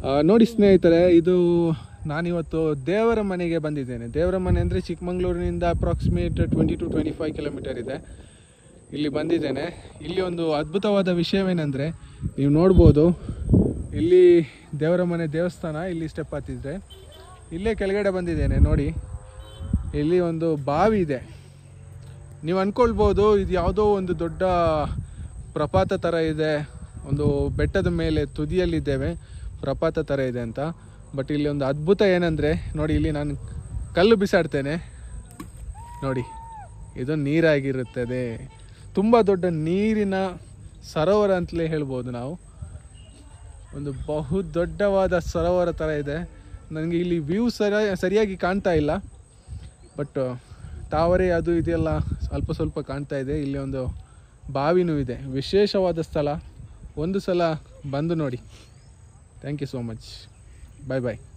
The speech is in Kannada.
ಆ, ನೋಡಿ ಸ್ನೇಹಿತರೆ ಇದು ನಾನಿವತ್ತು ದೇವರ ಮನೆಗೆ ಬಂದಿದ್ದೇನೆ ದೇವರ ಮನೆ ಅಂದರೆ ಚಿಕ್ಕಮಂಗ್ಳೂರಿನಿಂದ approximate twenty two twenty five kilometer ಇದೆ ಇಲ್ಲಿ ಬಂದಿದ್ದೇನೆ ಇಲ್ಲಿ ಒಂದು ಅದ್ಭುತವಾದ ವಿಷಯವೇನೆಂದರೆ ನೀವು ನೋಡ್ಬೋದು ಇಲ್ಲಿ ದೇವರ ಮನೆ ದೇವಸ್ಥಾನ ಇಲ್ಲಿ ಸ್ಟೆಪ್ ಹತ್ತಿದ್ರೆ ಇಲ್ಲೇ ಕೆಳಗಡೆ ಬಂದಿದ್ದೇನೆ ನೋಡಿ ಇಲ್ಲಿ ಒಂದು ಬಾವಿ ಇದೆ ನೀವು ಅಂದ್ಕೊಳ್ಬೋದು ಇದು ಯಾವುದೋ ಒಂದು ದೊಡ್ಡ ಪ್ರಪಾತ ಥರ ಇದೆ ಒಂದು ಬೆಟ್ಟದ ಮೇಲೆ ತುದಿಯಲ್ಲಿದ್ದೇವೆ ಪ್ರಪಾತ ಥರ ಇದೆ ಅಂತ ಬಟ್ ಇಲ್ಲಿ ಒಂದು ಅದ್ಭುತ ಏನಂದರೆ ನೋಡಿ ಇಲ್ಲಿ ನಾನು ಕಲ್ಲು ಬಿಸಾಡ್ತೇನೆ ನೋಡಿ ಇದು ನೀರಾಗಿರುತ್ತದೆ ತುಂಬ ದೊಡ್ಡ ನೀರಿನ ಸರೋವರ ಅಂತಲೇ ಹೇಳ್ಬೋದು ನಾವು ಒಂದು ಬಹು ದೊಡ್ಡವಾದ ಸರೋವರ ಥರ ಇದೆ ನನಗೆ ಇಲ್ಲಿ ವ್ಯೂ ಸರಿ ಸರಿಯಾಗಿ ಕಾಣ್ತಾ ಇಲ್ಲ ಬಟ್ ತಾವರೆ ಅದು ಇದೆಲ್ಲ ಸ್ವಲ್ಪ ಸ್ವಲ್ಪ ಕಾಣ್ತಾ ಇದೆ ಇಲ್ಲಿ ಒಂದು ಬಾವಿನೂ ಇದೆ ವಿಶೇಷವಾದ ಸ್ಥಳ ಒಂದು ಸಲ ಬಂದು ನೋಡಿ thank you so much bye bye